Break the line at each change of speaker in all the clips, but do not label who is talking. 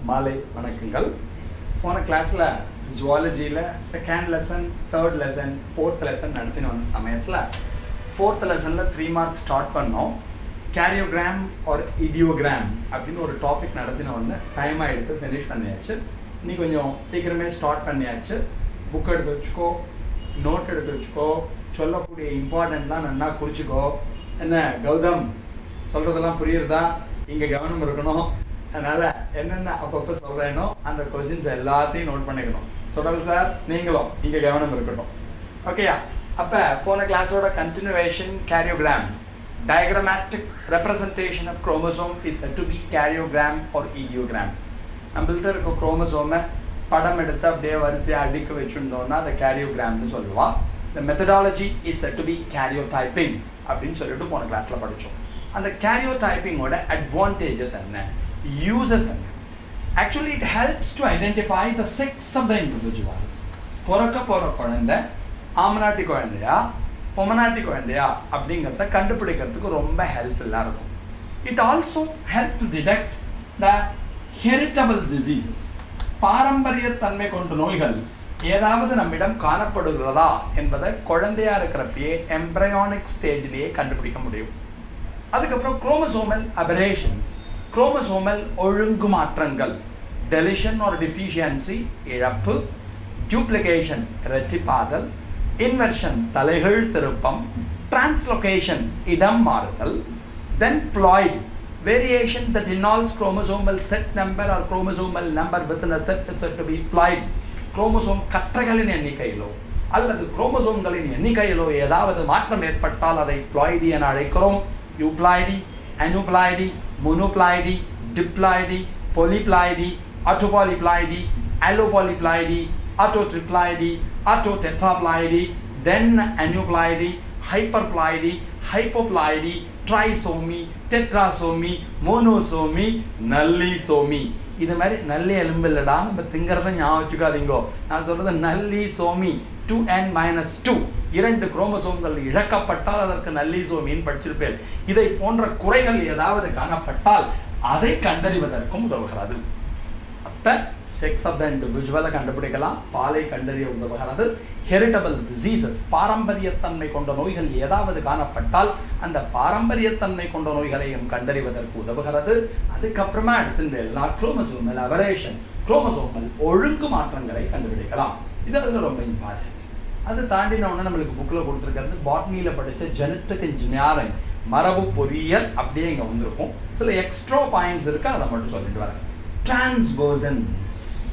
மாலை வணக்கங்கள் போன கிளாஸில் ஜுவாலஜியில் second lesson third lesson fourth lesson நடத்தின வந்த சமயத்தில் ஃபோர்த் லெசனில் த்ரீ மார்க்ஸ் ஸ்டார்ட் பண்ணோம் கேரியோகிராம் ஒரு இடியோகிராம் அப்படின்னு ஒரு டாபிக் நடத்தின உடனே டைமாக எடுத்து ஃபினிஷ் பண்ணியாச்சு இன்னைக்கு கொஞ்சம் சீக்கிரமே ஸ்டார்ட் பண்ணியாச்சு புக் எடுத்து வச்சுக்கோ நோட் எடுத்து வச்சுக்கோ சொல்லக்கூடிய இம்பார்ட்டண்ட்லாம் நல்லா குறிச்சிக்கோ என்ன கௌதம் சொல்கிறதெல்லாம் புரியுறதா இங்கே கவனம் இருக்கணும் அதனால் என்னென்ன அப்பப்போ சொல்கிறேனோ அந்த கொஸ்டின்ஸ் எல்லாத்தையும் நோட் பண்ணிக்கணும் சொல்கிறது சார் நீங்களும் இங்கே கவனம் இருக்கட்டும் ஓகேயா அப்போ போன கிளாஸோட continuation karyogram diagrammatic representation of chromosome is to be karyogram or idiogram நம்மள்ட்ட இருக்க குரோமோசோமை படம் எடுத்து அப்படியே வரிசையாக அடுக்கி வச்சுருந்தோம்னா அதை கேரியோகிராம்னு சொல்லுவான் இந்த methodology is to be karyotyping அப்படின்னு சொல்லிட்டு போன கிளாஸில் படித்தோம் அந்த கேரியோ டைப்பிங்கோட அட்வான்டேஜஸ் என்ன யூசஸ் என்ன actually it helps to identify the sex of the individual பிறக்க போகிற குழந்தை ஆமநாட்டி குழந்தையா பொமநாட்டி குழந்தையா அப்படிங்கிறத கண்டுபிடிக்கிறதுக்கு ரொம்ப ஹெல்ப்ஃபுல்லாக இருக்கும் it also help to detect the heritable diseases பாரம்பரியத்தன்மை கொண்ட நோய்கள் ஏதாவது நம்மிடம் காணப்படுகிறதா என்பதை குழந்தையா இருக்கிறப்பயே எம்ப்ரயானிக் ஸ்டேஜ்லேயே கண்டுபிடிக்க முடியும் அதுக்கப்புறம் குரோமசோமல் அபரேஷன்ஸ் குரோமசோமல் ஒழுங்கு மாற்றங்கள் டெலிஷன் ஒரு டிஃபிஷியன்சி இழப்பு டியூப்ளிகேஷன் இரட்டிப்பாதல் இன்வெர்ஷன் தலைகள் திருப்பம் டிரான்ஸ்லொகேஷன் இடம் மாறுதல் then ploidy variation that involves chromosomal set number or chromosomal number within a set is said to be ploidy. Chromosome கற்றைகளின் எண்ணிக்கையிலோ அல்லது குரோமோசோம்களின் எண்ணிக்கையிலோ ஏதாவது மாற்றம் ஏற்பட்டால் அதை பிளாய்டி என அழைக்கிறோம் euploidy aneuploidy monoploidy diploidy polyploidy autopolyploidy allopolyploidy autotriploidy autotetraploidy then aneuploidy hyperploidy hypoploidy trisomy tetrasomy monosomy nullisomy இது மாதிரி நல்லி எலும்பு இல்லடா நம்ம திங்கிறத ஞாபகம் வச்சுக்காதீங்கோ நான் சொல்றது nullisomy two n minus two இரண்டு குரோமசோம்கள் இழக்கப்பட்டால் அதற்கு நல்லி சோமின்னு படிச்சிருப்பேன் இதை போன்ற குறைகள் ஏதாவது காணப்பட்டால் அதை கண்டறிவதற்கும் உதவுகிறது அப்போ செக்ஸ் ஆஃப் த இண்டிவிஜுவலை கண்டுபிடிக்கலாம் பாலை கண்டறிய உதவுகிறது ஹெரிட்டபிள் டிசீசஸ் பாரம்பரியத்தன்மை கொண்ட நோய்கள் ஏதாவது காணப்பட்டால் அந்த பாரம்பரியத்தன்மை கொண்ட நோய்களையும் கண்டறிவதற்கு உதவுகிறது அதுக்கப்புறமா எடுத்து எல்லா குரோமசோமல் அவரேஷன் குரோமசோமல் ஒழுங்கு மாற்றங்களை கண்டுபிடிக்கலாம் இது அது ரொம்ப இம்பார்ட்டன்ட் அது தாண்டின உடனே நம்மளுக்கு புக்கில் கொடுத்துருக்கிறது பாட்னியில் படித்த ஜெனட்டிக் இன்ஜினியரிங் மரபு பொறியியல் அப்படியே இங்கே வந்திருக்கும் சில எக்ஸ்ட்ரா பாயிண்ட்ஸ் இருக்கு அதை மட்டும் சொல்லிட்டு வரேன் transversons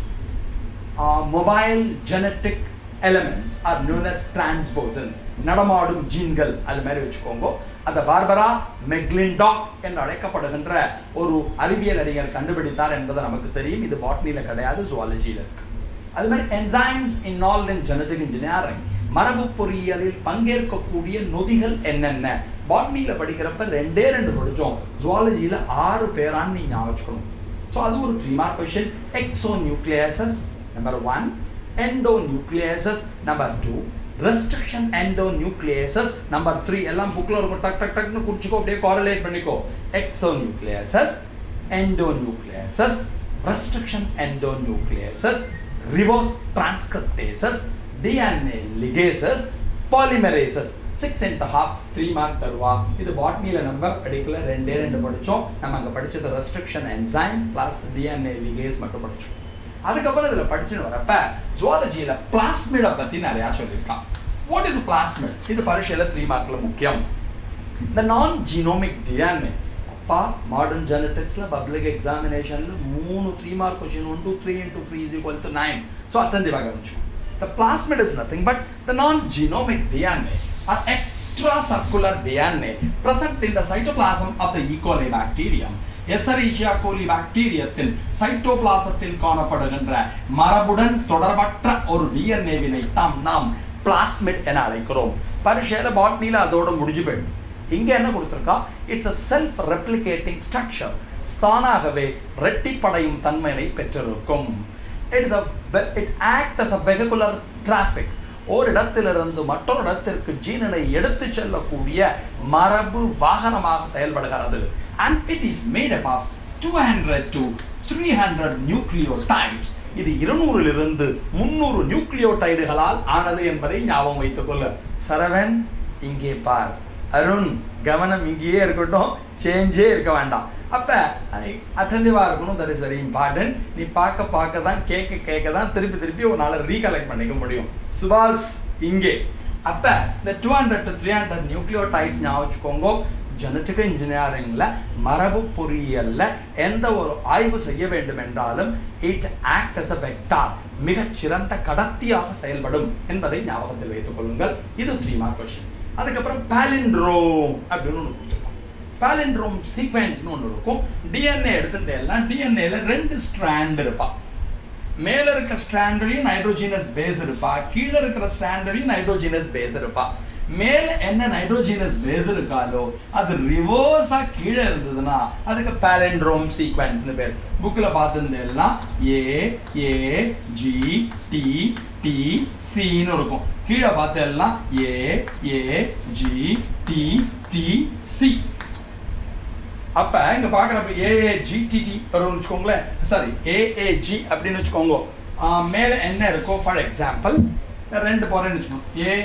uh, mobile genetic elements are known as transposons நடமாடும் ஜீன்கள் அது மாதிரி வச்சுக்கோங்க அந்த பார்பரா மெக்லின்டாக் என்று அழைக்கப்படுகின்ற ஒரு அறிவியல் அறிஞர் கண்டுபிடித்தார் என்பது நமக்கு தெரியும் இது பாட்னியில் கிடையாது ஜுவாலஜியில் இருக்கு அது மாதிரி enzymes involve in genetic engineering மரபு பொறியியலில் பங்கேற்கக்கூடிய நொதிகள் என்னென்ன பாட்னியில் படிக்கிறப்ப ரெண்டே ரெண்டு படித்தோம் ஜுவாலஜியில் ஆறு பேரான்னு நீங்கள் ஞாபகம் வச்சுக்கணும் So அது ஒரு three mark question exonucleases number one endonucleases number two restriction endonucleases number three எல்லாம் புக்கில் இருக்கும் டக் டக் டக்னு குடிச்சிக்கோ அப்படியே காரலேட் பண்ணிக்கோ exonucleases endonucleases restriction endonucleases reverse transcriptases DNA ligases polymerases six and half three mark தருவா இது பாட்னியில் நம்ம படிக்கல ரெண்டே ரெண்டு படித்தோம் நம்ம அங்கே படித்தது restriction enzyme plus DNA ligase மட்டும் படித்தோம் அதுக்கப்புறம் இதில் படிச்சுன்னு வரப்ப ஜுவாலஜியில் பிளாஸ்மிடை பற்றி நிறையா சொல்லியிருக்கான் வாட் இஸ் பிளாஸ்மிட் இது பரீட்சையில் த்ரீ மார்க்கில் முக்கியம் இந்த நான் ஜீனோமிக் டிஎன்ஏ அப்பா மாடர்ன் ஜெனட்டிக்ஸில் பப்ளிக் எக்ஸாமினேஷனில் மூணு three mark question one two three into three is equal to nine so அத்தந்தி வகை வச்சுக்கோ The plasmid is nothing but the non-genomic DNA or extracircular DNA present in the cytoplasm of the E. coli bacterium. எசரீஷியா கோலி பாக்டீரியத்தின் சைட்டோபிளாசத்தில் காணப்படுகின்ற மரபுடன் தொடர்பற்ற ஒரு டிஎன்ஏவினை தாம் நாம் plasmid என அழைக்கிறோம் பரிசேல பாட்னியில் அதோட முடிஞ்சு போயிடும் இங்க என்ன கொடுத்துருக்கா it's a self replicating structure தானாகவே ரெட்டிப்படையும் தன்மையை பெற்றிருக்கும் it is a it act as a vehicular traffic ஒரு இடத்திலிருந்து மற்றொரு இடத்திற்கு ஜீனனை எடுத்து செல்லக்கூடிய மரபு வாகனமாக செயல்படுகிறது and it is made up of 200 to three hundred nucleotides இது இருநூறிலிருந்து முந்நூறு நியூக்ளியோடைடுகளால் ஆனது என்பதை ஞாபகம் வைத்துக் கொள்ள சரவன் இங்கே பார் அருண் கவனம் இங்கேயே இருக்கட்டும் சேஞ்சே இருக்க வேண்டாம் அப்போ அட்டன்டிவாக இருக்கணும் தட் இஸ் வெரி இம்பார்ட்டன்ட் நீ பார்க்க பார்க்க தான் கேட்க கேட்க தான் திருப்பி திருப்பி ஒரு நாளை ரீகலெக்ட் பண்ணிக்க முடியும் சுபாஷ் இங்கே அப்போ இந்த two hundred to three hundred nucleotide ஞாபகம் வச்சுக்கோங்க ஜெனட்டிக் இன்ஜினியரிங்கில் மரபு பொறியியலில் எந்த ஒரு ஆய்வு செய்ய வேண்டும் என்றாலும் it act as a vector மிகச்சிறந்த கடத்தியாக செயல்படும் என்பதை ஞாபகத்தில் வைத்துக் கொள்ளுங்கள் இது த்ரீ மார்க் கொஸ்டின் அதுக்கப்புறம் பேலிண்ட்ரோம் அப்படின்னு ஒன்று கொடுத்துருக்கோம் பேலிண்ட்ரோம் சீக்வன்ஸ்னு ஒன்று இருக்கும் டிஎன்ஏ எடுத்துட்டு எல்லாம் டிஎன்ஏல ரெண்டு ஸ்ட்ராண்ட் இருப்பா மேல இருக்க ஸ்ட்ராண்ட்லயும் நைட்ரோஜினஸ் பேஸ் இருப்பா கீழே இருக்கிற ஸ்ட்ராண்ட்லயும் நைட்ரோஜினஸ் பேஸ் இருப்பா மேல என்ன நைட்ரோஜினஸ் பேஸ் இருக்காலோ அது ரிவர்ஸா கீழே இருந்ததுன்னா அதுக்கு பேலண்ட்ரோம் சீக்வன்ஸ்னு பேர் புக்ல பார்த்துருந்தெல்லாம் A A G T T சின்னு இருக்கும் கீழே பார்த்து எல்லாம் A A G T T C அப்ப இங்க பாக்குறப்ப ஏஏஜிடிடி வரும்னு வச்சுக்கோங்களேன் சாரி ஏஏஜி அப்படின்னு வச்சுக்கோங்க மேல என்ன இருக்கோ ஃபார் எக்ஸாம்பிள் ரெண்டு போறேன்னு வச்சுக்கோங்க ஏ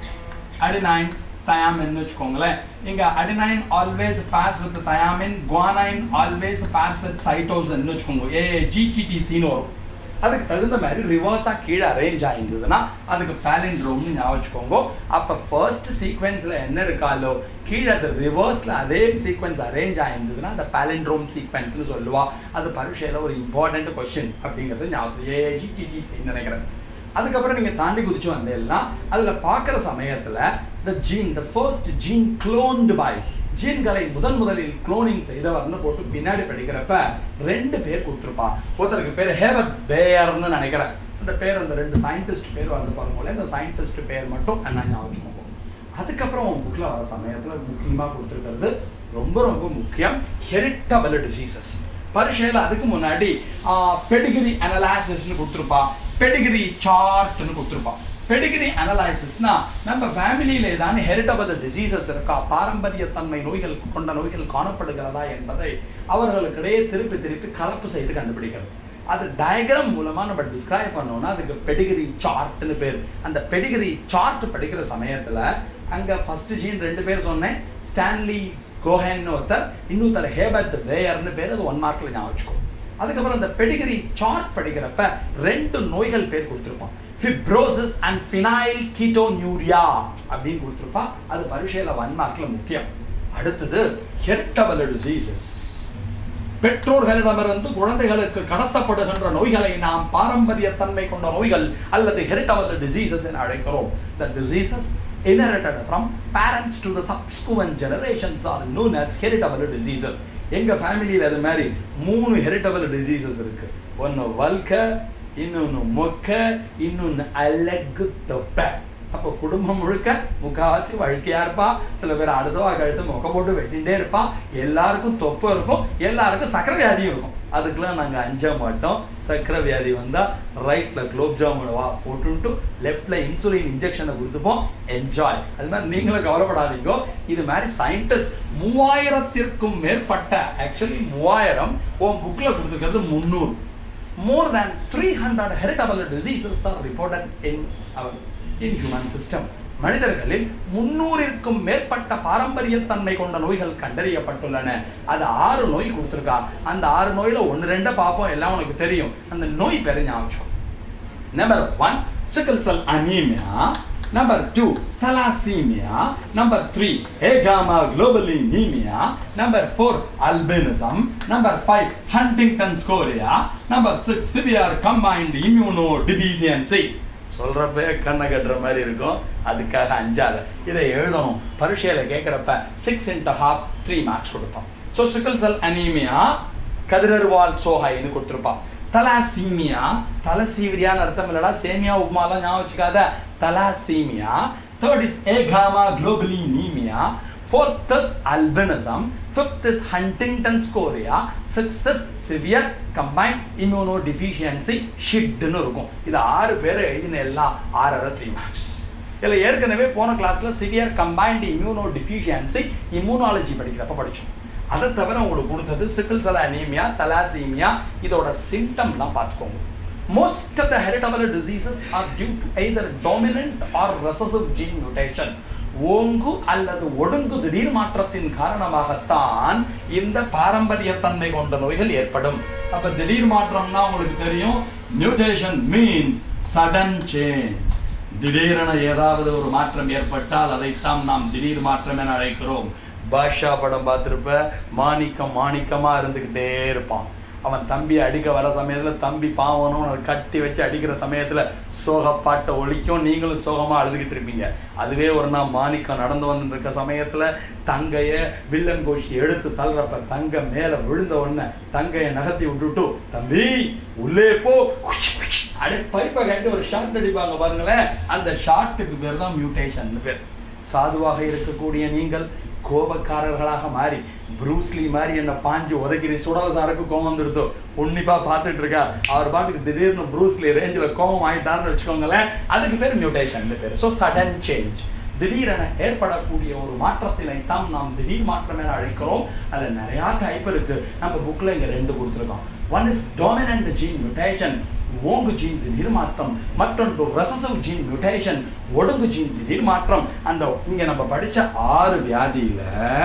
அடினைன் தயாமின் வச்சுக்கோங்களேன் இங்க adenine always pairs with thymine guanine always pairs with cytosine வச்சுக்கோங்க ஏஜிடிடிசின்னு வரும் அதுக்கு தகுந்த மாதிரி ரிவர்ஸாக கீழே அரேஞ்ச் ஆயிருந்ததுன்னா அதுக்கு பேலிண்ட்ரோம்னு ஞாபகம் வச்சுக்கோங்க அப்போ ஃபர்ஸ்ட் சீக்வன்ஸில் என்ன இருக்காலோ கீழே அது ரிவர்ஸில் அதே சீக்வன்ஸ் அரேஞ்ச் ஆயிருந்ததுன்னா அந்த பேலிண்ட்ரோம் சீக்வன்ஸ்னு சொல்லுவா அது பரீட்சையில் ஒரு இம்பார்ட்டன்ட் கொஸ்டின் அப்படிங்கிறது ஞாபகம் ஏஜிடிடிசின்னு நினைக்கிறேன் அதுக்கப்புறம் நீங்கள் தாண்டி குதிச்சு வந்தெல்லாம் அதில் பார்க்குற சமயத்தில் the gene the first gene cloned by ஜீன்களை முதன் முதலில் குளோனிங் செய்தவர்னு போட்டு பின்னாடி படிக்கிறப்ப ரெண்டு பேர் கொடுத்துருப்பா ஒருத்தருக்கு பேர் ஹேவர்ட் பேயர்னு நினைக்கிறேன் அந்த பேர் அந்த ரெண்டு சயின்டிஸ்ட் பேர் வந்து பாருங்களேன் இந்த சயின்டிஸ்ட் பேர் மட்டும் என்ன ஞாபகம் அதுக்கப்புறம் உன் புக்கில் வர சமயத்தில் முக்கியமாக கொடுத்துருக்கிறது ரொம்ப ரொம்ப முக்கியம் ஹெரிட்டபிள் டிசீசஸ் பரீட்சையில் அதுக்கு முன்னாடி பெடிகிரி அனலாசிஸ்னு கொடுத்துருப்பா பெடிகிரி சார்ட்னு கொடுத்துருப்பா பெடிகிரி அனலைசிஸ்னா நம்ம ஃபேமிலியில் ஏதாவது ஹெரிட்டபிள் டிசீசஸ் இருக்கா பாரம்பரியத்தன்மை நோய்கள் கொண்ட நோய்கள் காணப்படுகிறதா என்பதை அவர்களுக்கிடையே திருப்பி திருப்பி கலப்பு செய்து கண்டுபிடிக்கிறது அது டயக்ராம் மூலமாக நம்ம டிஸ்கிரைப் பண்ணோம்னா அதுக்கு பெடிகிரி சார்ட்னு பேர் அந்த பெடிகிரி சார்ட் படிக்கிற சமயத்தில் அங்கே ஃபர்ஸ்ட் ஜீன் ரெண்டு பேர் சொன்னேன் ஸ்டான்லி கோஹன்னு ஒருத்தர் இன்னொருத்தர் ஹேபர்ட் வேயர்னு பேர் அது ஒன் மார்க்கில் ஞாபகம் வச்சுக்கோ அதுக்கப்புறம் அந்த பெடிகிரி சார்ட் படிக்கிறப்ப ரெண்டு நோய்கள் பேர் கொடுத்துருப்பான் ஃபிப்ரோசிஸ் அண்ட் ஃபினைல் கீட்டோனியூரியா அப்படின்னு கொடுத்துருப்பா அது பரீட்சையில் ஒன் மார்க்கில் முக்கியம் அடுத்தது ஹெர்டபல் டிசீசஸ் பெற்றோர்களிடமிருந்து குழந்தைகளுக்கு கடத்தப்படுகின்ற நோய்களை நாம் பாரம்பரியத்தன்மை கொண்ட நோய்கள் அல்லது ஹெரிட்டபிள் டிசீசஸ் என அழைக்கிறோம் the diseases inherited from parents to the subsequent generations are known as heritable diseases எங்க ஃபேமிலியில் அது மாதிரி மூணு ஹெரிட்டபிள் டிசீசஸ் இருக்கு ஒன்று வல்க இன்னொன்று மொக்க இன்னொன்று அழகு தொப்பை அப்போ குடும்பம் முழுக்க முக்காவாசி வழுக்கையா இருப்பா சில பேர் அடுத்தவா கழுத்து மொக்க போட்டு வெட்டிகிட்டே இருப்பா எல்லாருக்கும் தொப்பை இருக்கும் எல்லாருக்கும் சக்கரை வியாதியும் இருக்கும் அதுக்கெல்லாம் நாங்கள் அஞ்ச மாட்டோம் சக்கரை வியாதி வந்தால் ரைட்டில் குலோப் ஜாமுன் வா போட்டுன்ட்டு லெஃப்டில் இன்சுலின் இன்ஜெக்ஷனை கொடுத்துப்போம் என்ஜாய் அது மாதிரி நீங்களும் கவலைப்படாதீங்க இது மாதிரி சயின்டிஸ்ட் மூவாயிரத்திற்கும் மேற்பட்ட ஆக்சுவலி மூவாயிரம் உன் புக்கில் கொடுத்துருக்கிறது முந்நூறு more than three hundred heritable diseases are reported in our in human system மனிதர்களில் முன்னூறிற்கும் மேற்பட்ட பாரம்பரியத்தன்மை கொண்ட நோய்கள் கண்டறியப்பட்டுள்ளன அது ஆறு நோய் கொடுத்துருக்கா அந்த ஆறு நோயில ஒன்று ரெண்டை பார்ப்போம் எல்லாம் உனக்கு தெரியும் அந்த நோய் பேரு ஞாபகம் number one sickle cell anaemia number two thalassaemia number three agammaglobulinaemia number four albinism number five Huntington chorea number six severe combined immunodeficiency சொல்கிறப்ப கண்ணை கட்டுற மாதிரி இருக்கும் அதுக்காக அஞ்சாத இதை எழுதணும் பரீட்சையில் கேட்குறப்ப six into half three marks கொடுப்போம் ஸோ சிக்கல் செல் அனீமியா கதிரர்வால் சோஹைன்னு கொடுத்துருப்பான் தலாசீமியா தலசீவிரியான்னு அர்த்தம் இல்லடா சேமியா உப்மாலாம் ஞாபகம் வச்சுக்காத thalassaemia third is agammaglobulinaemia fourth is albinism fifth is huntington's chorea sixth is severe combined immunodeficiency ஷிட்னு இருக்கும் இது ஆறு பேரை எழுதின எல்லாம் ஆறரை த்ரீ மார்க்ஸ் இதில் ஏற்கனவே போன கிளாஸில் severe combined immunodeficiency immunology படிக்கிறப்ப படித்தோம் அதை தவிர உங்களுக்கு கொடுத்தது சிக்கிள் செல் அனீமியா தலாசீமியா இதோட சிம்டம்லாம் பார்த்துக்கோங்க most of the heritable diseases are due to either dominant or recessive gene mutation ஓங்கு அல்லது ஒடுங்கு திடீர் மாற்றத்தின் காரணமாகத்தான் இந்த பாரம்பரியத்தன்மை கொண்ட நோய்கள் ஏற்படும் அப்ப திடீர் மாற்றம்னா உங்களுக்கு தெரியும் மியூட்டேஷன் மீன்ஸ் சடன் சேஞ்ச் திடீரென ஏதாவது ஒரு மாற்றம் ஏற்பட்டால் அதைத்தான் நாம் திடீர் மாற்றம் என அழைக்கிறோம் பாஷா படம் பார்த்துருப்ப மாணிக்கம் மாணிக்கமா இருந்துக்கிட்டே இருப்பான் அவன் தம்பி அடிக்க வர சமயத்துல தம்பி பாவனும் கட்டி வச்சு அடிக்கிற சமயத்துல சோகப்பாட்டை ஒழிக்கும் நீங்களும் சோகமா அழுதுகிட்டு இருப்பீங்க அதுவே ஒரு நாள் மாணிக்கம் நடந்து வந்து இருக்க சமயத்துல தங்கைய வில்லன் கோஷி எடுத்து தள்ளுறப்ப தங்க மேல விழுந்த உடனே தங்கைய நகர்த்தி விட்டுட்டு தம்பி உள்ளே போ அடி பைப்பை கட்டி ஒரு ஷார்ட் அடிப்பாங்க பாருங்களேன் அந்த ஷார்ட்டுக்கு பேர் தான் மியூட்டேஷன் பேர் சாதுவாக இருக்கக்கூடிய நீங்கள் கோபக்காரர்களாக மாறி ப்ரூஸ்லி மாதிரி என்ன பாஞ்சு உதைக்கிற சுடல சாருக்கு கோபம் வந்துடுத்தோ உன்னிப்பா பார்த்துட்டு இருக்கா அவர் பாட்டுக்கு திடீர்னு ப்ரூஸ்லி ரேஞ்சில் கோபம் ஆயிட்டாருன்னு வச்சுக்கோங்களேன் அதுக்கு பேர் மியூட்டேஷன் பேர் ஸோ சடன் சேஞ்ச் திடீரென ஏற்படக்கூடிய ஒரு மாற்றத்தினை தான் நாம் திடீர் மாற்றம் என அழைக்கிறோம் அதில் நிறையா டைப் இருக்கு நம்ம புக்கில் இங்கே ரெண்டு கொடுத்துருக்கோம் one is dominant gene mutation ஓங்கு ஜீன் திடீர் மாற்றம் மற்றொன்று ரெசசிவ் ஜீன் மியூட்டேஷன் ஒடுங்கு ஜீன் திடீர் மாற்றம் அந்த இங்க நம்ம படிச்ச ஆறு வியாதியில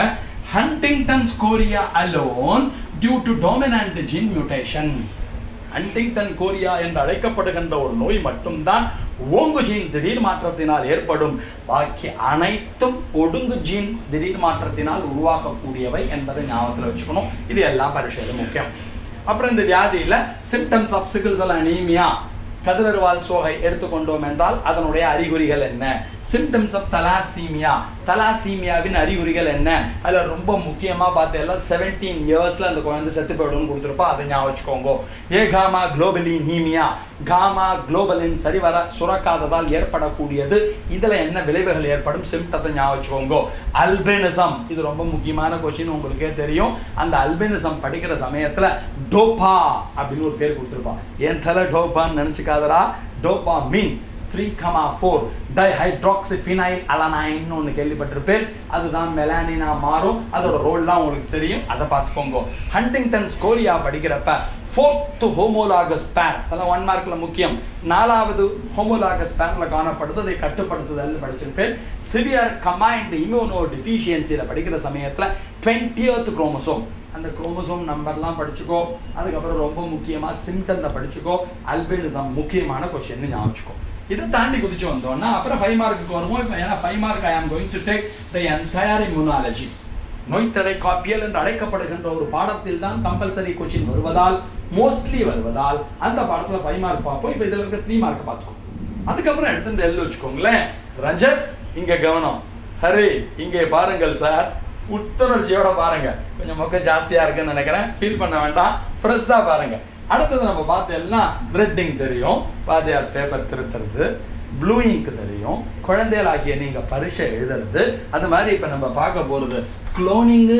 Huntington's chorea alone due to dominant gene mutation Huntington chorea என்று அழைக்கப்படுகின்ற ஒரு நோய் மட்டும்தான் ஓங்கு ஜீன் திடீர் மாற்றத்தினால் ஏற்படும் பாக்கி அனைத்தும் ஒடுங்கு ஜீன் திடீர் மாற்றத்தினால் உருவாகக்கூடியவை என்பதை ஞாபகத்தில் வச்சுக்கணும் இது எல்லாம் பரிசையில் முக்கியம் அப்புறம் இந்த வியாதியில symptoms of sickle cell anaemia கதிரருவால் சோகை எடுத்துக்கொண்டோம் என்றால் அதனுடைய அறிகுறிகள் என்ன சிம்டம்ஸ் ஆஃப் தலாசீமியா தலாசீமியாவின் அறிகுறிகள் என்ன அதில் ரொம்ப முக்கியமாக பார்த்தேன் செவன்டீன் இயர்ஸில் அந்த குழந்தை செத்து போயிடும்னு கொடுத்துருப்பா அதை ஞாபகம் வச்சுக்கோங்க ஏகாமா குளோபலி நீமியா காமா குளோபலின் சரிவர சுரக்காததால் ஏற்படக்கூடியது இதில் என்ன விளைவுகள் ஏற்படும் சிம்டத்தை ஞாபகம் வச்சுக்கோங்க அல்பினிசம் இது ரொம்ப முக்கியமான கொஸ்டின் உங்களுக்கே தெரியும் அந்த அல்பினிசம் படிக்கிற சமயத்தில் டோப்பா அப்படின்னு ஒரு பேர் கொடுத்துருப்பான் என் தலை டோப்பான்னு நினச்சிக்காதரா dopa means three comma four dihydroxyphenyl அலனைன்னு ஒன்று கேள்விப்பட்டிருப்பேன் அதுதான் மெலானினா மாறும் அதோட ரோல்லாம் உங்களுக்கு தெரியும் அதை பார்த்துக்கோங்க ஹண்டிங்டன் ஸ்கோரியா படிக்கிறப்ப ஃபோர்த்து ஹோமோலாகஸ் பேர் அதெல்லாம் ஒன் மார்க்கில் முக்கியம் நாலாவது ஹோமோலாகஸ் பேரில் காணப்படுது அதை கட்டுப்படுத்துதல் படிச்சிருப்பேன் சிவியர் கமைண்ட் இம்யூனோ டிஃபிஷியன்சியில் படிக்கிற சமயத்தில் டுவெண்ட்டியர்த் குரோமோசோம் அந்த குரோமோசோம் நம்பர்லாம் படிச்சுக்கோ அதுக்கப்புறம் ரொம்ப முக்கியமாக சிம்டத்தை படிச்சுக்கோ அல்பினிசம் முக்கியமான கொஸ்டின் ஞாபகம் வச்சுக்கோ இதை தாண்டி குதிச்சு வந்தோம்னா அப்புறம் ஃபைவ் மார்க்குக்கு வருவோம் இப்போ ஏன்னா five mark I am going to take the entire immunology நோய்த்தடை காப்பியல் என்று அழைக்கப்படுகின்ற ஒரு பாடத்தில் தான் கம்பல்சரி கொஸ்டின் வருவதால் மோஸ்ட்லி வருவதால் அந்த பாடத்தில் ஃபைவ் மார்க் பார்ப்போம் இப்போ இதில் இருக்க த்ரீ மார்க் பார்த்துக்கோ அதுக்கப்புறம் எடுத்து இந்த எல் வச்சுக்கோங்களேன் ரஜத் இங்கே கவனம் ஹரி இங்கே பாருங்கள் சார் புத்துணர்ச்சியோட பாருங்க கொஞ்சம் மொக்கம் ஜாஸ்தியா இருக்குன்னு நினைக்கிறேன் ஃபீல் பண்ண வேண்டாம் ஃப்ரெஷ்ஷாக பாருங்க அடுத்தது நம்ம பார்த்து எல்லாம் ரெட்டிங் தெரியும் வாத்தியார் பேப்பர் திருத்துறது ப்ளூ இங்க் தெரியும் குழந்தைகளாகிய நீங்க பரீட்சை எழுதுறது அது மாதிரி இப்ப நம்ம பார்க்க போறது குளோனிங்கு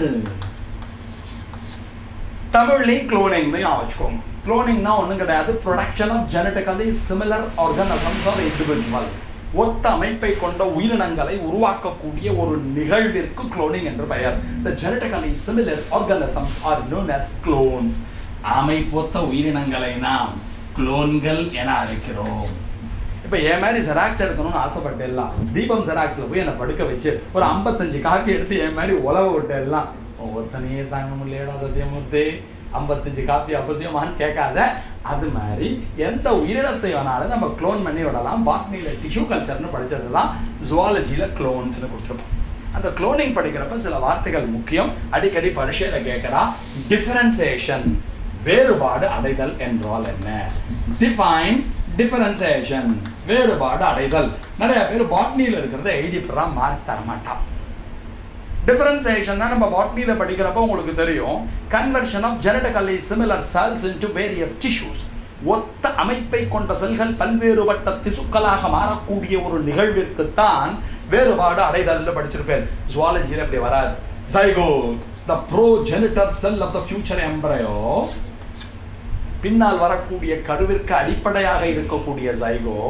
தமிழ்லையும் குளோனிங்னு வச்சுக்கோங்க குளோனிங்னா ஒன்றும் கிடையாது production of genetically similar organisms of individual ஒத்த அமைப்பை கொண்ட உயிரினங்களை உருவாக்கக்கூடிய ஒரு நிகழ்விற்கு குளோனிங் என்று பெயர் the genetically similar organisms are known as clones அமைப்பொத்த உயிரினங்களை நாம் குளோன்கள் என அழைக்கிறோம் இப்போ என் மாதிரி ஜெராக்ஸ் எடுக்கணும்னு ஆசைப்பட்டேன் தீபம் ஜெராக்ஸில் போய் என்னை படுக்க வச்சு ஒரு ஐம்பத்தஞ்சு காப்பி எடுத்து என் மாதிரி உழவ விட்டேன் ஒவ்வொருத்தனையே தாங்க முடியலடா சத்தியமூர்த்தி ஐம்பத்தஞ்சு காப்பி அவசியமான்னு கேட்காத அது மாதிரி எந்த உயிரினத்தை வேணாலும் நம்ம க்ளோன் பண்ணி விடலாம் பாட்னியில் டிஷ்யூ கல்ச்சர்னு படித்தது தான் ஜுவாலஜியில் க்ளோன்ஸ்னு கொடுத்துருப்போம் அந்த க்ளோனிங் படிக்கிறப்ப சில வார்த்தைகள் முக்கியம் அடிக்கடி பரீட்சையில் கேட்குறா டிஃபரன்சியேஷன் வேறுபாடு அடைதல் என்றால் என்ன டிஃபைன் டிஃபரன்சியேஷன் வேறுபாடு அடைதல் நிறைய பேர் பாட்னியில் இருக்கிறத எழுதிப்படுறா மார்க் தர மாட்டான் டிஃபரன்சியேஷன் நம்ம பாட்னியில் படிக்கிறப்போ உங்களுக்கு தெரியும் conversion of genetically similar cells into various tissues ஒத்த அமைப்பை கொண்ட செல்கள் பல்வேறுபட்ட திசுக்களாக மாறக்கூடிய ஒரு நிகழ்விற்குத்தான் வேறுபாடு அடைதல்னு படிச்சிருப்பேன் ஜுவாலஜியில் அப்படி வராது zygote the progenitor cell of the future embryo பின்னால் வரக்கூடிய கருவிற்கு அடிப்படையாக இருக்கக்கூடிய zygote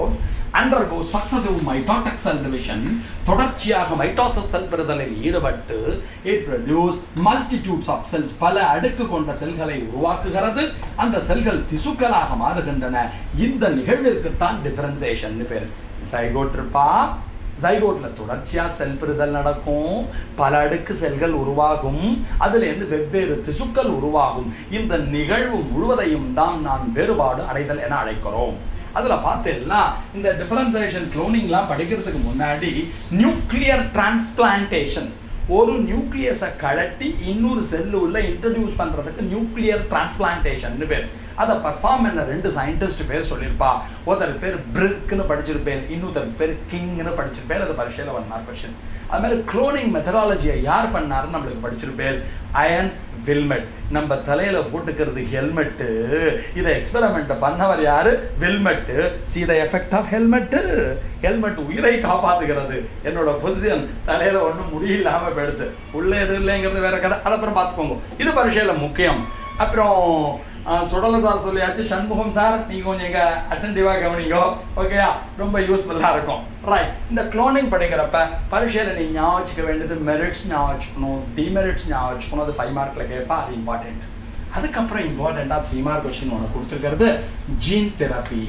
undergo successive mitotic cell division தொடர்ச்சியாக மைட்டோசிஸ் செல் பெறுதலில் ஈடுபட்டு it produce multitudes of cells பல அடுக்கு கொண்ட செல்களை உருவாக்குகிறது அந்த செல்கள் திசுக்களாக மாறுகின்றன இந்த நிகழ்விற்குத்தான் டிஃபரன்சியேஷன் பேர் சைகோட் இருப்பா ஜைகோட்ல தொடர்ச்சியா செல் பெறுதல் நடக்கும் பல அடுக்கு செல்கள் உருவாகும் அதுல இருந்து வெவ்வேறு திசுக்கள் உருவாகும் இந்த நிகழ்வு முழுவதையும் தான் நான் வேறுபாடு அடைதல் என அழைக்கிறோம் அதுல பார்த்தேன்னா இந்த டிஃபரன்சியேஷன் குளோனிங்லாம் படிக்கிறதுக்கு முன்னாடி நியூக்ளியர் டிரான்ஸ்பிளான்டேஷன் ஒரு நியூக்ளியஸை கழட்டி இன்னொரு செல்லு உள்ள இன்ட்ரடியூஸ் பண்றதுக்கு நியூக்ளியர் டிரான்ஸ்பிளான்டேஷன் பேர் அதை பர்ஃபார்ம் பண்ண ரெண்டு சயின்டிஸ்ட் பேர் சொல்லியிருப்பா ஒருத்தர் பேர் பிரிக்னு படிச்சிருப்பேன் இன்னொருத்தர் பேர் கிங்னு படிச்சிருப்பேன் அது பரிசையில் ஒன் மார்க் கொஸ்டின் அது மாதிரி குளோனிங் மெத்தடாலஜியை யார் பண்ணாருன்னு நம்மளுக்கு படிச்சிருப்பேன் அயன் வில்மெட் நம்ம தலையில போட்டுக்கிறது ஹெல்மெட்டு இதை எக்ஸ்பெரிமெண்ட் பண்ணவர் யாரு Wilmut see the effect of helmet helmet உயிரை காப்பாத்துகிறது என்னோட பொசிஷன் தலையில ஒன்றும் முடியில்லாம போயிடுது உள்ள எதுவும் இல்லைங்கிறது வேற கதை அதை அப்புறம் பார்த்துக்கோங்க இது பரிசையில முக்கியம் அப்புறம் சுடல சார் சொல்லியாச்சு சண்முகம் சார் நீங்க கொஞ்சம் எங்க அட்டன்டிவா கவனிங்க ஓகேயா ரொம்ப யூஸ்ஃபுல்லா இருக்கும் ரைட் இந்த குளோனிங் படிக்கிறப்ப பரீட்சையில நீ ஞாபகம் வச்சுக்க வேண்டியது மெரிட்ஸ் ஞாபகம் வச்சுக்கணும் டிமெரிட்ஸ் ஞாபகம் வச்சுக்கணும் அது ஃபைவ் மார்க்ல கேட்பா அது இம்பார்ட்டன்ட் அதுக்கப்புறம் இம்பார்ட்டண்டா த்ரீ மார்க் கொஸ்டின் உனக்கு கொடுத்துருக்கிறது ஜீன் தெரபி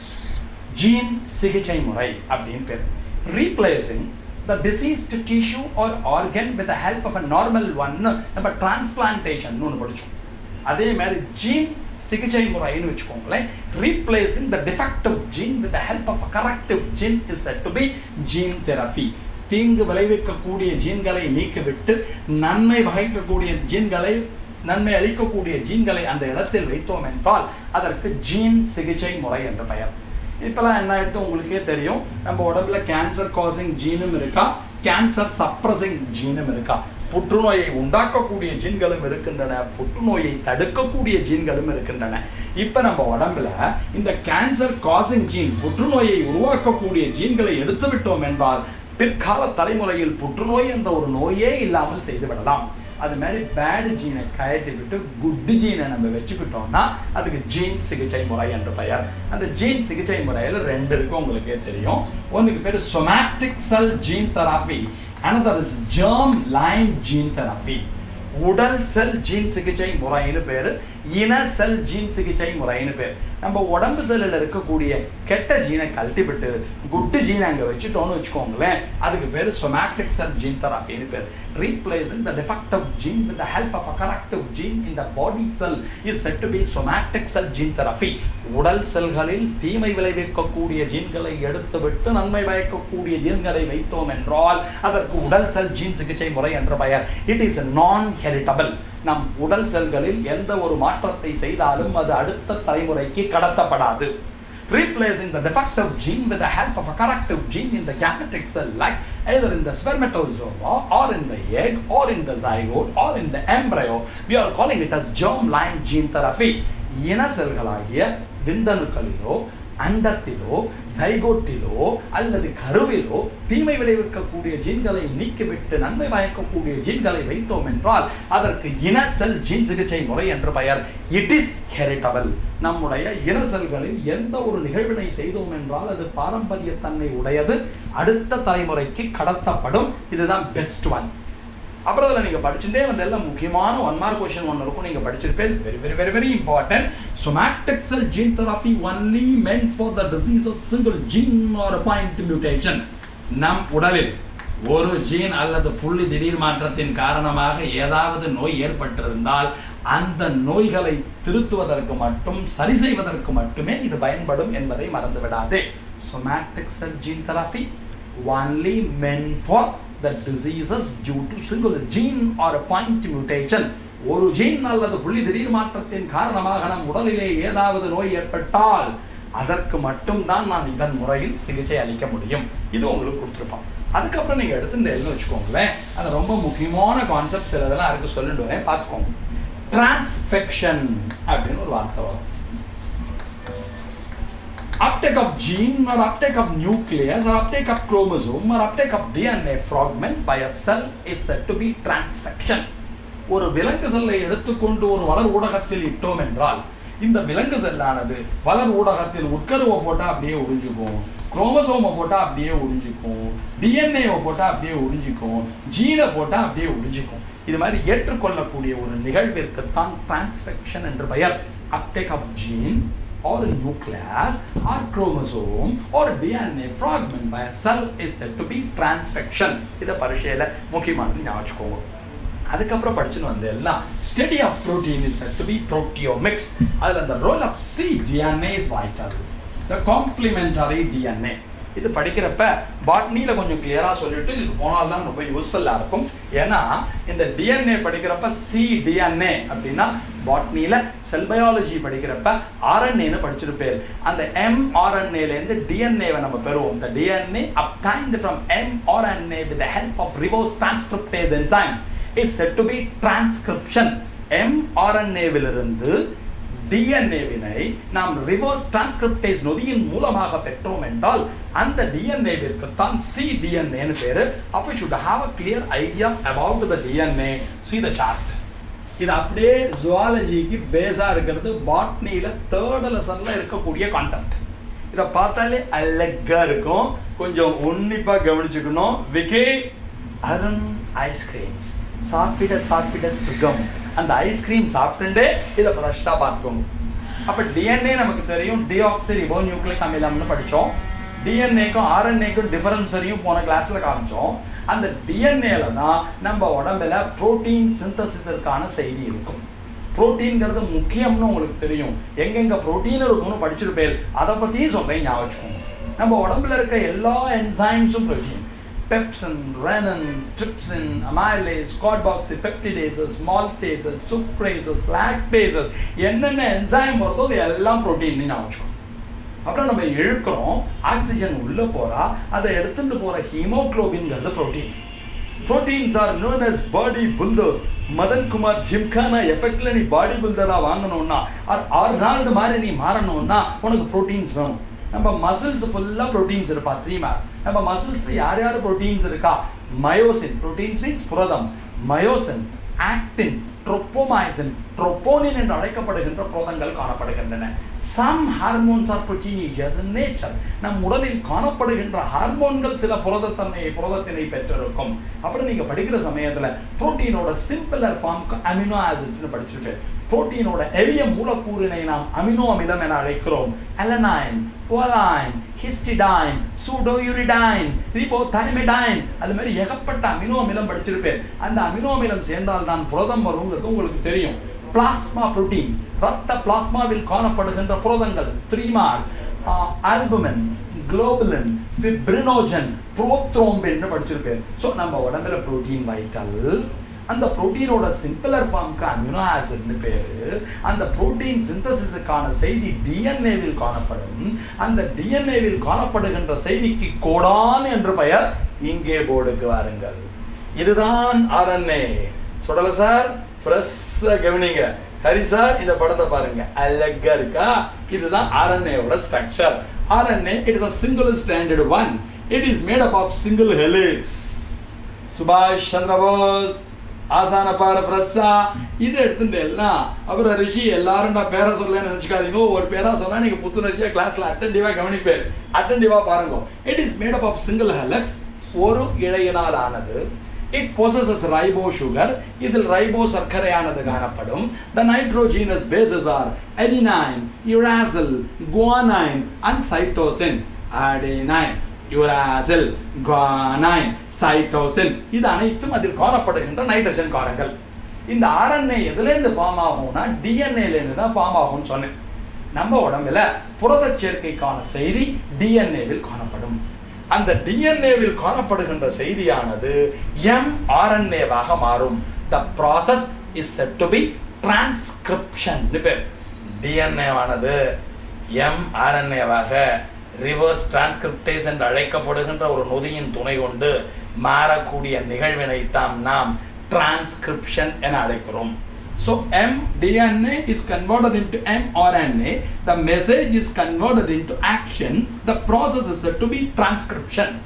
ஜீன் சிகிச்சை முறை அப்படின்னு பேர் replacing the diseased tissue or organ with the help of a normal one நம்ம டிரான்ஸ்பிளான்டேஷன் ஒன்று படித்தோம் அதே மாதிரி ஜீன் சிகிச்சை முறைன்னு வச்சுக்கோங்களேன் replacing the defective gene with help of corrective gene is to be gene therapy தீங்கு விளைவிக்கக்கூடிய ஜீன்களை நீக்கிவிட்டு நன்மை வகைக்கக்கூடிய ஜீன்களை நன்மை அளிக்கக்கூடிய ஜீன்களை அந்த இடத்தில் வைத்தோம் என்றால் அதற்கு ஜீன் சிகிச்சை முறை என்ற பெயர் இப்போலாம் என்ன ஆயிடுது உங்களுக்கே தெரியும் நம்ம உடம்புல கேன்சர் காசிங் ஜீனும் இருக்கா கேன்சர் சப்ரஸிங் ஜீனும் இருக்கா புற்றுநோயை உண்டாக்கக்கூடிய ஜீன்களும் இருக்கின்றன புற்றுநோயை தடுக்கக்கூடிய ஜீன்களும் இருக்கின்றன இப்போ நம்ம உடம்புல இந்த கேன்சர் காசிங் ஜீன் புற்றுநோயை உருவாக்கக்கூடிய ஜீன்களை எடுத்து விட்டோம் என்றால் பிற்கால தலைமுறையில் புற்றுநோய் என்ற ஒரு நோயே இல்லாமல் செய்து விடலாம் அது மாதிரி பேடு ஜீனை கயட்டி விட்டு குட்டு ஜீனை நம்ம வச்சுக்கிட்டோம்னா அதுக்கு ஜீன் சிகிச்சை முறை என்று பெயர் அந்த ஜீன் சிகிச்சை முறையில் ரெண்டு இருக்கு உங்களுக்கே தெரியும் ஒன்றுக்கு பேர் somatic cell gene therapy another is germ line gene therapy உடல் செல் ஜீன் சிகிச்சை முறைன்னு பேர் இன செல் ஜீன் சிகிச்சை முறைன்னு பேர் நம்ம உடம்பு செல்லில் இருக்கக்கூடிய கெட்ட ஜீனை கழட்டிவிட்டு குட்டு ஜீனை அங்கே வச்சுட்டோம்னு வச்சுக்கோங்களேன் அதுக்கு பேர் சொமேட்டிக் செல் ஜீன் தெராபின்னு பேர் replacing the defective gene with the help of a corrective gene in the body cell is set to be somatic cell gene therapy உடல் செல்களில் தீமை விளைவிக்கக்கூடிய ஜீன்களை எடுத்துவிட்டு நன்மை பயக்கக்கூடிய ஜீன்களை வைத்தோம் என்றால் அதற்கு உடல் செல் ஜீன் சிகிச்சை முறை என்ற பெயர் இட் இஸ் நான் ஹெரிட்டபிள் நம் உடல் செல்களில் எந்த ஒரு மாற்றத்தை செய்தாலும் அது அடுத்த தலைமுறைக்கு கடத்தப்படாது replacing the defective gene with the help of a corrective gene in the gametic cell like either in the spermatozoa or in the egg or in the zygote or in the embryo we are calling it as germline gene therapy இன செல்களாகிய விந்தணுக்களிலோ அண்டத்திலோ சைகோட்டிலோ அல்லது கருவிலோ தீமை விளைவிக்கக்கூடிய ஜீன்களை நீக்கிவிட்டு நன்மை பயக்கக்கூடிய ஜீன்களை வைத்தோம் என்றால் அதற்கு இன செல் ஜீன் சிகிச்சை முறை என்று பெயர் இட் இஸ் ஹெரிட்டபிள் நம்முடைய இன செல்களில் எந்த ஒரு நிகழ்வினை செய்தோம் என்றால் அது பாரம்பரியத்தன்மை உடையது அடுத்த தலைமுறைக்கு கடத்தப்படும் இதுதான் பெஸ்ட் ஒன் அப்புறம் அதில் நீங்கள் படிச்சுட்டே வந்து எல்லாம் முக்கியமான ஒன் மார்க் கொஸ்டின் ஒன்று இருக்கும் நீங்கள் படிச்சிருப்பேன் very very very very important somatic cell gene therapy only meant for the disease of single gene or a point mutation நம் உடலில் ஒரு ஜீன் அல்லது புள்ளி திடீர் மாற்றத்தின் காரணமாக ஏதாவது நோய் ஏற்பட்டிருந்தால் அந்த நோய்களை திருத்துவதற்கு மட்டும் சரி செய்வதற்கு மட்டுமே இது பயன்படும் என்பதை மறந்து விடாதே somatic cell gene therapy only meant for the diseases due to single gene or a point mutation ஒரு ஜீன் அல்லது புள்ளி திடீர் மாற்றத்தின் காரணமாக நம் உடலிலே ஏதாவது நோய் ஏற்பட்டால் அதற்கு மட்டும்தான் நான் இதன் முறையில் சிகிச்சை அளிக்க முடியும் இது உங்களுக்கு கொடுத்துருப்பான் அதுக்கப்புறம் நீங்கள் எடுத்துட்டேன்னு வச்சுக்கோங்களேன் அது ரொம்ப முக்கியமான கான்செப்ட் சில இதெல்லாம் இருக்கு சொல்லிட்டு வரேன் பார்த்துக்கோங்க டிரான்ஸ்ஃபெக்ஷன் அப்படின்னு ஒரு வார்த்தை வரும் uptake of gene or uptake of nucleus or uptake of chromosome or uptake of DNA fragments by a cell is said to be transfection ஒரு விலங்கு செல்லை எடுத்துக்கொண்டு ஒரு வளர் ஊடகத்தில் இட்டோம் என்றால் இந்த விலங்கு செல்லானது வளர் ஊடகத்தில் உட்கருவை போட்டா அப்படியே உறிஞ்சுக்கும் குரோமசோமை போட்டா அப்படியே உறிஞ்சிக்கும் டிஎன்ஏவை போட்டா அப்படியே உறிஞ்சிக்கும் ஜீனை போட்டா அப்படியே உறிஞ்சிக்கும் இது மாதிரி ஏற்றுக்கொள்ளக்கூடிய ஒரு நிகழ்விற்குத்தான் டிரான்ஸ்ஃபெக்ஷன் என்று பெயர் uptake of gene or a nucleus or chromosome or DNA fragment by a cell is said to be transfection இதை பரீட்சையில் முக்கியமானது ஞாபகம் வச்சுக்கோங்க அதுக்கப்புறம் படிச்சுன்னு வந்து எல்லாம் study of protein is to be proteomics அதில் அந்த role of C DNA is vital the complementary DNA இது படிக்கிறப்ப பாட்னியில் கொஞ்சம் கிளியராக சொல்லிட்டு இதுக்கு போனால் தான் ரொம்ப யூஸ்ஃபுல்லாக இருக்கும் ஏன்னா இந்த டிஎன்ஏ படிக்கிறப்ப சி டிஎன்ஏ அப்படின்னா பாட்னியில் செல் பயாலஜி படிக்கிறப்ப ஆர்என்ஏன்னு படிச்சிருப்பேர் அந்த எம் ஆர்என்ஏலேருந்து டிஎன்ஏவை நம்ம பெறுவோம் இந்த DNA obtained from M RNA with the help of reverse transcriptase enzyme is set to be transcription M ஆர்என்ஏவிலிருந்து டிஎன்ஏவினை நாம் ரிவர்ஸ் டிரான்ஸ்கிரிப்டேஸ் நொதியின் மூலமாக பெற்றோம் என்றால் அந்த டிஎன்ஏவிற்குத்தான் சி டிஎன்ஏன்னு பேரு அப்போ should have a clear idea about the DNA see the chart இது அப்படியே ஜுவாலஜிக்கு பேஸாக இருக்கிறது பாட்னியில் தேர்ட் லெசனில் இருக்கக்கூடிய கான்செப்ட் இதை பார்த்தாலே அழகாக இருக்கும் கொஞ்சம் உன்னிப்பாக கவனிச்சுக்கணும் விக்கே அருண் ஐஸ்கிரீம்ஸ் சாப்பிட சாப்பிட சுகம் அந்த ஐஸ்கிரீம் சாப்பிட்டுட்டே இதை ஃப்ரெஷ்ஷாக பார்த்துக்கோங்க அப்போ டிஎன்ஏ நமக்கு தெரியும் டிஆக்சி ரிபோ நியூக்ளிக் அமிலம்னு படித்தோம் டிஎன்ஏக்கும் ஆர்என்ஏக்கும் டிஃபரன்ஸ் வரையும் போன கிளாஸில் காமிச்சோம் அந்த டிஎன்ஏல தான் நம்ம உடம்புல புரோட்டீன் சிந்தசிஸிற்கான செய்தி இருக்கும் புரோட்டீன்கிறது முக்கியம்னு உங்களுக்கு தெரியும் எங்கெங்க புரோட்டீன் இருக்கும்னு படிச்சிருப்பேன் அதை பற்றியும் சொல்கிறேன் ஞாபகம் நம்ம உடம்புல இருக்க எல்லா என்சைம்ஸும் protein pepsin, renin, trypsin, amylase, carboxy, peptidases, maltases, sucrases, lactases என்னென்ன என்சைம் வருதோ அது எல்லாம் ப்ரோட்டீன் நான் வச்சுக்கோம் அப்புறம் நம்ம இழுக்கிறோம் ஆக்சிஜன் உள்ள போறா அதை எடுத்துட்டு போற ஹீமோக்ளோபின்ங்கிறது protein proteins are known as body builders Madan Kumar Gymkhana எஃபெக்ட்ல நீ பாடி பில்டரா வாங்கணும்னா ஆர் ஆர்னால்டு மாதிரி நீ மாறணும்னா உனக்கு ப்ரோட்டீன்ஸ் வேணும் நம்ம மசில்ஸ் ஃபுல்லாக ப்ரோட்டீன்ஸ் இருப்பா த்ரீ மேப் நம்ம மசில்ஸில் யார் யார் ப்ரோட்டீன்ஸ் இருக்கா மயோசின் ப்ரோட்டீன்ஸ் மீன்ஸ் புரதம் மயோசின் ஆக்டின் ட்ரோப்போமைசின் ட்ரோப்போனின் என்று அழைக்கப்படுகின்ற புரதங்கள் காணப்படுகின்றன some hormones are proteinaceous nature நம் உடலில் காணப்படுகின்ற ஹார்மோன்கள் சில புரதத்தன்மையை புரதத்தினை பெற்றிருக்கும் அப்புறம் நீங்கள் படிக்கிற சமயத்தில் புரோட்டீனோட சிம்பிளர் ஃபார்முக்கு அமினோ ஆசிட்ஸ்னு படிச்சிருப்பேன் புரோட்டீனோட எளிய மூலக்கூறினை நாம் அமினோ அமிலம் என அழைக்கிறோம் அலனைன் ஓலைன் ஹிஸ்டிடைன் சூடோயூரிடைன் ரிபோதைமிடைன் அது மாதிரி ஏகப்பட்ட அமினோ அமிலம் படிச்சிருப்பேன் அந்த அமினோ அமிலம் சேர்ந்தால் தான் புரதம் வருங்கிறது உங்களுக்கு தெரியும் பிளாஸ்மா புரோட்டீன்ஸ் ரத்த பிளாஸ்மாவில் காணப்படுகின்ற புரதங்கள் த்ரீமார் ஆல்புமின் குளோபுலின் ஃபிப்ரினோஜன் புரோத்ரோம்பின்னு படிச்சிருப்பேன் ஸோ நம்ம உடம்புல புரோட்டீன் வைட்டல் அந்த புரோட்டீனோட சிம்பிளர் ஃபார்முக்கு அமினோ ஆசிட்னு பேர் அந்த புரோட்டீன் சிந்தசிஸுக்கான செய்தி டிஎன்ஏவில் காணப்படும் அந்த டிஎன்ஏவில் காணப்படுகின்ற செய்திக்கு கோடான் என்று பெயர் இங்கே போர்டுக்கு வாருங்கள் இதுதான் ஆர்என்ஏ சொல்லல சார் ஃப்ரெஷ்ஷாக கவனிங்க ஹரி சார் இந்த படத்தை பாருங்க அழகா இருக்கா இதுதான் ஆர்என்ஏவோட structure RNA it is a single standard one it is made up of single helix சுபாஷ் சந்திரபோஸ் ஆசான பாரு ஃப்ரெஷ்ஷா இது எடுத்துட்டு எல்லாம் அப்புறம் ரிஷி எல்லாரும் நான் பேரை சொல்லலன்னு நினச்சிக்காதீங்க ஒரு பேரா சொன்னா நீங்க புத்துணர்ச்சியாக கிளாஸ்ல அட்டன்டிவாக கவனிப்பேன் அட்டன்டிவாக பாருங்க it is made up of single helix ஒரு இழையினால் ஆனது இட் பொசஸஸ் ரைபோ சுகர் இதில் ரைபோ சர்க்கரையானது காணப்படும் the nitrogenous bases are adenine uracil guanine and cytosine adenine uracil guanine cytosine இது அனைத்தும் அதில் காணப்படுகின்ற நைட்ரஜன் காரங்கள் இந்த ஆர்என்ஏ எதுலேருந்து ஃபார்ம் ஆகும்னா டிஎன்ஏலேருந்து தான் ஃபார்ம் ஆகும்னு சொன்னேன் நம்ம உடம்புல புரத சேர்க்கைக்கான செய்தி டிஎன்ஏவில் காணப்படும் அந்த டிஎன்ஏவில் காணப்படுகின்ற செய்தியானது எம் ஆர்என்ஏவாக மாறும் the process is set to be transcription பேர் டிஎன்ஏவானது எம் ஆர்என்ஏவாக ரிவர்ஸ் டிரான்ஸ்கிரிப்டேஸ் என்று அழைக்கப்படுகின்ற ஒரு நொதியின் துணை கொண்டு மாறக்கூடிய நிகழ்வினைத்தான் நாம் டிரான்ஸ்கிரிப்ஷன் என அழைக்கிறோம் So mDNA is converted into mRNA. The message is converted into action. The process is said to be transcription.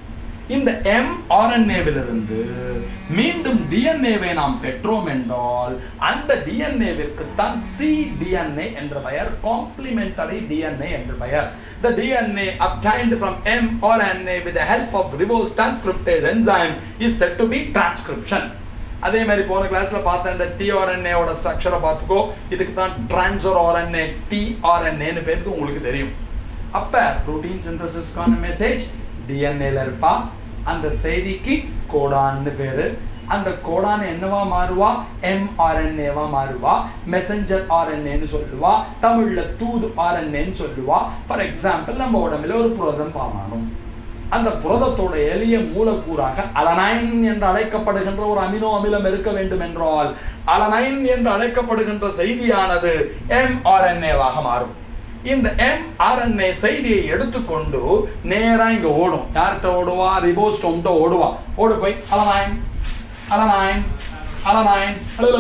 இந்த எம் ஆர்என்ஏவிலிருந்து மீண்டும் டிஎன்ஏவை நாம் பெற்றோம் என்றால் அந்த டிஎன்ஏவிற்கு தான் சி டிஎன்ஏ என்ற பெயர் காம்ப்ளிமெண்டரி டிஎன்ஏ என்று பெயர் the DNA obtained from mRNA with the help of reverse transcriptase enzyme is said to be transcription அதே மாதிரி போன கிளாஸ்ல பார்த்த இந்த டிஆர்என்ஏவோட ஸ்ட்ரக்சரை பார்த்துக்கோ இதுக்கு தான் டிரான்ஸ்ஃபர் ஆர்என்ஏ டிஆர்என்ஏன்னு பேருக்கு உங்களுக்கு தெரியும் அப்ப புரோட்டீன் சிந்தசிஸ்க்கான மெசேஜ் டிஎன்ஏல இருப்பா அந்த செய்திக்கு கோடான்னு பேரு அந்த கோடான் என்னவா மாறுவா எம்ஆர்என்ஏவா மாறுவா மெசஞ்சர் ஆர்என்ஏன்னு சொல்லுவா தமிழ்ல தூது ஆர்என்ஏன்னு சொல்லுவா ஃபார் எக்ஸாம்பிள் நம்ம உடம்புல ஒரு புரதம் பாமானும் அந்த புரதத்தோட எளிய மூலக்கூறாக அலனைன் என்று அழைக்கப்படுகின்ற ஒரு அமினோ அமிலம் இருக்க வேண்டும் என்றால் அலனைன் என்று அழைக்கப்படுகின்ற செய்தியானது எம்ஆர்என்ஏவாக மாறும் இந்த எம்ஆர்என்ஏ செய்தியை எடுத்துக்கொண்டு நேரா இங்க ஓடும் யார்கிட்ட ஓடுவா ரிபோஸ்டோம்கிட்ட ஓடுவா ஓடு போய் அலனைன் அலனைன் அலனைன்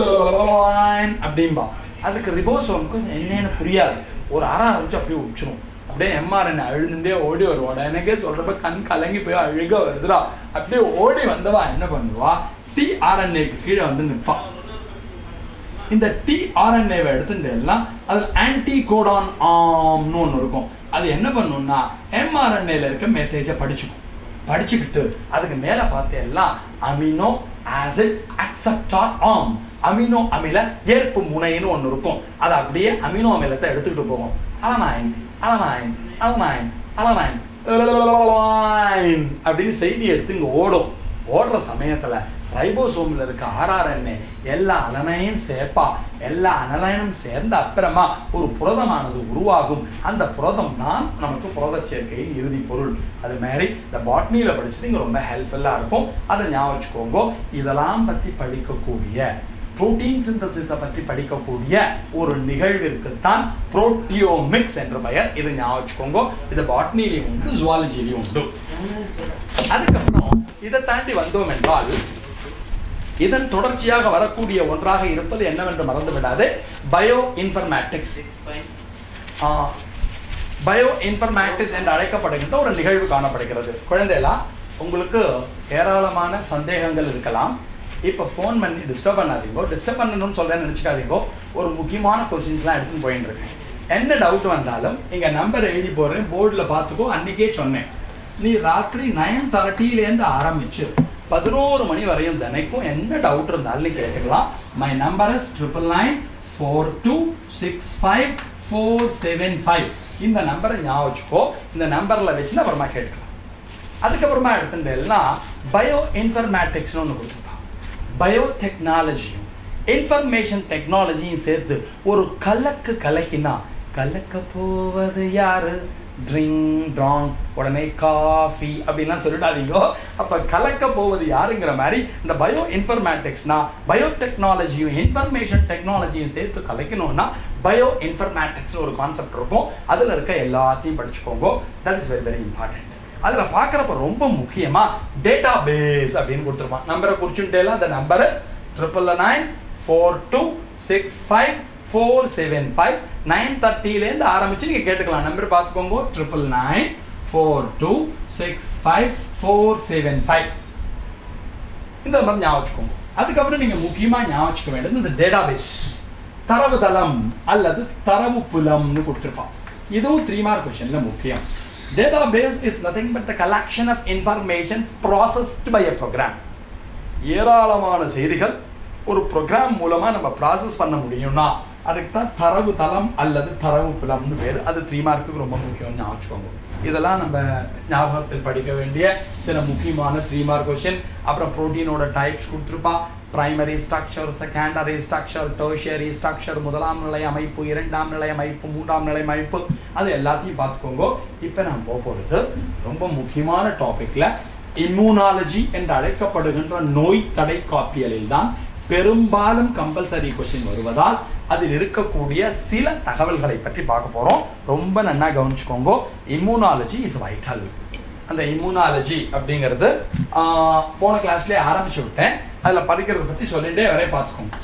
அலனைன் அப்படிம்பா அதுக்கு ரிபோசோமுக்கு என்னன்னு புரியாது ஒரு அரை அரைஞ்சு அப்படியே உச்சிரும் அப்படியே எம்ஆர்என் அழுதுண்டே ஓடி வருவாடா எனக்கே சொல்றப்ப கண் கலங்கி போய் அழுக வருதுடா அப்படியே ஓடி வந்தவா என்ன பண்ணுவா டிஆர்என்ஏக்கு கீழே வந்து நிற்பான் இந்த டிஆர்என்ஏவை எடுத்துட்டு எல்லாம் அதில் ஆன்டி கோடான் ஆம்னு ஒன்று இருக்கும் அது என்ன பண்ணும்னா எம்ஆர்என்ஏல இருக்க மெசேஜை படிச்சுக்கும் படிச்சுக்கிட்டு அதுக்கு மேலே பார்த்து எல்லாம் amino acid acceptor arm amino அமில ஏற்பு முனைன்னு ஒன்று இருக்கும் அது அப்படியே அமினோ அமிலத்தை எடுத்துக்கிட்டு போகும் அலனாயின் அலனாயின் அலனாயின் அலனாயின் அலனாயின் அப்படின்னு செய்தி எடுத்து இங்கே ஓடும் ஓடுற சமயத்தில் ரைபோசோமில் இருக்க ஆர்ஆர்என்ஏ எல்லா அலனையும் சேர்ப்பா எல்லா அனலைனும் சேர்ந்த அப்புறமா ஒரு புரதமானது உருவாகும் அந்த புரதம் தான் நமக்கு புரத சேர்க்கையின் இறுதி பொருள் அது மாதிரி இந்த பாட்னியில் படிச்சது இங்கே ரொம்ப ஹெல்ப்ஃபுல்லாக இருக்கும் அதை ஞாபகம் வச்சுக்கோங்க இதெல்லாம் பற்றி படிக்கக்கூடிய புரோட்டீன் சிந்தசிஸை பற்றி படிக்கக்கூடிய ஒரு நிகழ்விற்குத்தான் புரோட்டியோமிக்ஸ் என்ற பெயர் இதை ஞாபகம் வச்சுக்கோங்க இது பாட்னிலையும் உண்டு ஜுவாலஜிலையும் உண்டு அதுக்கப்புறம் இதை தாண்டி வந்தோம் என்றால் இதன் தொடர்ச்சியாக வரக்கூடிய ஒன்றாக இருப்பது என்னவென்று மறந்து விடாது பயோ இன்ஃபர்மேட்டிக்ஸ் பயோ இன்ஃபர்மேட்டிக்ஸ் என்று அழைக்கப்படுகின்ற ஒரு நிகழ்வு காணப்படுகிறது குழந்தைகளா உங்களுக்கு ஏராளமான சந்தேகங்கள் இருக்கலாம் இப்போ ஃபோன் பண்ணி டிஸ்டர்ப் பண்ணாதீங்கோ டிஸ்டர்ப் பண்ணணும்னு சொல்கிறேன்னு நினச்சிக்காதீங்கோ ஒரு முக்கியமான கொஸ்டின்ஸ்லாம் எடுத்துன்னு போயின்னு இருக்கேன் என்ன டவுட் வந்தாலும் இங்கே நம்பர் எழுதி போடுறேன் போர்டில் பார்த்துக்கோ அன்றைக்கே சொன்னேன் நீ ராத்திரி நைன் தேர்ட்டிலேருந்து ஆரம்பிச்சு பதினோரு மணி வரையும் தினைக்கும் என்ன டவுட் இருந்தாலும் நீ கேட்டுக்கலாம் my number is triple nine four two six five four seven five இந்த நம்பரை ஞாபகம் வச்சுக்கோ இந்த நம்பரில் வச்சு அப்புறமா கேட்டுக்கலாம் அதுக்கப்புறமா எடுத்துட்டு எல்லாம் பயோ இன்ஃபர்மேட்டிக்ஸ்னு ஒன்று கொடுத்துருப்பான் பயோடெக்னாலஜியும் இன்ஃபர்மேஷன் டெக்னாலஜியும் சேர்த்து ஒரு கலக்கு கலக்கினா கலக்க போவது யாரு ட்ரிங்க் ட்ராங் உடனே காஃபி அப்படின்லாம் சொல்லிடாதீங்கோ அப்போ கலக்க போவது யாருங்கிற மாதிரி இந்த பயோ இன்ஃபர்மேட்டிக்ஸ்னா பயோடெக்னாலஜியும் இன்ஃபர்மேஷன் டெக்னாலஜியும் சேர்த்து கலைக்கணும்னா பயோ இன்ஃபர்மேட்டிக்ஸ்னு ஒரு கான்செப்ட் இருக்கும் அதில் இருக்க எல்லாத்தையும் படிச்சுக்கோங்க that is very very important அதில் பார்க்குறப்ப ரொம்ப முக்கியமாக டேட்டா பேஸ் அப்படின்னு கொடுத்துருப்பான் நம்பரை குறிச்சுட்டேலாம் அந்த number is triple nine four two six five four seven five nine தேர்ட்டிலேருந்து ஆரம்பித்து நீங்கள் கேட்டுக்கலாம் நம்பர் பார்த்துக்கோங்க triple nine four two six five four seven five இந்த மாதிரி ஞாபகம் வச்சுக்கோங்க அதுக்கப்புறம் நீங்கள் முக்கியமாக ஞாபகம் வச்சுக்க வேண்டியது இந்த டேட்டாபேஸ் தரவுதளம் அல்லது தரவு புலம்னு கொடுத்துருப்பான் இதுவும் த்ரீ மார்க் கொஷனில் முக்கியம் database is nothing but the collection of informations processed by a program ஏராளமான செய்திகள் ஒரு ப்ரோக்ராம் மூலமாக நம்ம ப்ராசஸ் பண்ண முடியும்னா அதுக்கு தான் தரவு தளம் அல்லது தரவு புலம்னு பேர் அது த்ரீ மார்க்குக்கு ரொம்ப முக்கியம்னு ஞாபகம் வச்சுக்கோங்க இதெல்லாம் நம்ம ஞாபகத்தில் படிக்க வேண்டிய சில முக்கியமான த்ரீ மார்க் கொஷின் அப்புறம் ப்ரோட்டீனோட டைப்ஸ் கொடுத்துருப்பா primary structure secondary structure tertiary structure முதலாம் நிலை அமைப்பு இரண்டாம் நிலை அமைப்பு மூன்றாம் நிலை அமைப்பு அது எல்லாத்தையும் பார்த்துக்கோங்க இப்போ நான் போக போகிறது ரொம்ப முக்கியமான டாப்பிக்கில் இம்யூனாலஜி என்று அழைக்கப்படுகின்ற நோய் தடை காப்பியலில் தான் பெரும்பாலும் கம்பல்சரி கொஸ்டின் வருவதால் அதில் இருக்கக்கூடிய சில தகவல்களை பற்றி பார்க்க போகிறோம் ரொம்ப நன்னா கவனிச்சுக்கோங்க இம்யூனாலஜி இஸ் வைட்டல் அந்த இம்யூனாலஜி அப்படிங்கிறது ஆஹ், போன கிளாஸ்லேயே ஆரம்பிச்சு விட்டேன் அதில் படிக்கிறத பற்றி சொல்லிட்டே வரைய பார்த்துக்கோங்க